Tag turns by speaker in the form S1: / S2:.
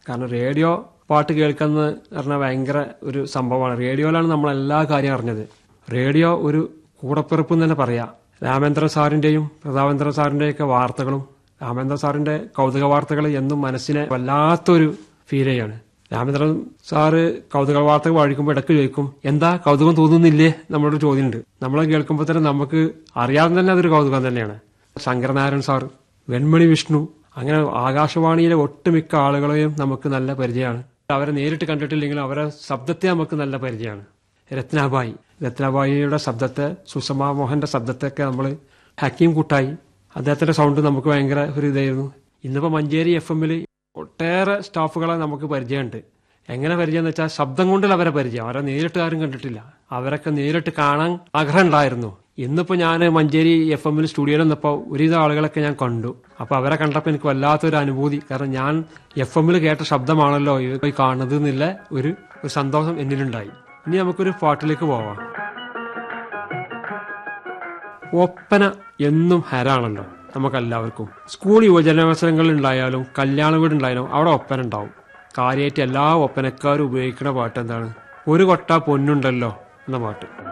S1: കാരണം റേഡിയോ പാട്ട് കേൾക്കുന്ന പറഞ്ഞാൽ ഭയങ്കര ഒരു സംഭവമാണ് റേഡിയോയിലാണ് നമ്മൾ എല്ലാ കാര്യം അറിഞ്ഞത് റേഡിയോ ഒരു കൂടപ്പിറപ്പ് എന്ന് തന്നെ പറയാം രാമേന്ദ്രൻ സാറിന്റെയും പ്രതാപേന്ദ്രൻ സാറിന്റെയും ഒക്കെ വാർത്തകളും രാമേന്ദ്രൻ സാറിന്റെ കൗതുക വാർത്തകൾ എന്നും മനസ്സിനെ വല്ലാത്തൊരു ഫീൽ ചെയ്യാണ് രാമേന്ദ്രൻ സാറ് കൗതുക വാർത്തകൾ വാഴിക്കുമ്പോൾ ഇടയ്ക്ക് ചോദിക്കും എന്താ കൗതുകം തോന്നുന്നില്ലേ നമ്മളോട് ചോദ്യമുണ്ട് നമ്മൾ കേൾക്കുമ്പോൾ തന്നെ നമുക്ക് അറിയാതെ തന്നെ അതൊരു കൗതുകം തന്നെയാണ് ശങ്കരനാരായണൻ സാർ വെൺമണി വിഷ്ണു അങ്ങനെ ആകാശവാണിയിലെ ഒട്ടുമിക്ക ആളുകളെയും നമുക്ക് നല്ല പരിചയമാണ് അവരെ നേരിട്ട് കണ്ടിട്ടില്ലെങ്കിലും അവരെ ശബ്ദത്തെ നമുക്ക് നല്ല പരിചയമാണ് രത്നാബായി രത്നാബായിയുടെ ശബ്ദത്തെ സുഷമ മോഹന്റെ ശബ്ദത്തെയൊക്കെ നമ്മൾ ഹക്കീം കുട്ടായി അദ്ദേഹത്തിന്റെ സൗണ്ട് നമുക്ക് ഭയങ്കര ഒരു ഇതായിരുന്നു ഇന്നിപ്പോ മഞ്ചേരി എഫ് എമ്മിൽ ഒട്ടേറെ സ്റ്റാഫുകളെ നമുക്ക് പരിചയമുണ്ട് എങ്ങനെ പരിചയം എന്ന് വെച്ചാൽ ശബ്ദം കൊണ്ടുള്ള അവരെ പരിചയം അവരെ നേരിട്ട് ആരും കണ്ടിട്ടില്ല അവരൊക്കെ നേരിട്ട് കാണാൻ ആഗ്രഹം ഉണ്ടായിരുന്നു ഇന്നിപ്പോ ഞാൻ മഞ്ചേരി എഫ് എമ്മിൽ സ്റ്റുഡിയോയിൽ നിന്നപ്പോൾ ഒരുവിധ ആളുകളൊക്കെ ഞാൻ കണ്ടു അപ്പൊ അവരെ കണ്ടപ്പോൾ എനിക്ക് വല്ലാത്തൊരു അനുഭൂതി കാരണം ഞാൻ എഫ് എമ്മിൽ കേട്ട ശബ്ദമാണല്ലോ ഈ കാണുന്നത് എന്നുള്ള ഒരു ഒരു സന്തോഷം എന്നിലുണ്ടായി ഇനി നമുക്കൊരു പാട്ടിലേക്ക് പോവാം ഒപ്പന എന്നും ഹരാണല്ലോ നമുക്കെല്ലാവർക്കും സ്കൂൾ യുവജനോത്സവങ്ങളിൽ ഉണ്ടായാലും കല്യാണ വീടുണ്ടായാലും അവിടെ ഒപ്പന ഉണ്ടാവും കാര്യമായിട്ട് എല്ലാ ഒപ്പനക്കാരും ഉപയോഗിക്കുന്ന പാട്ട് എന്താണ് ഒരു കൊട്ട പൊന്നുണ്ടല്ലോ എന്ന പാട്ട്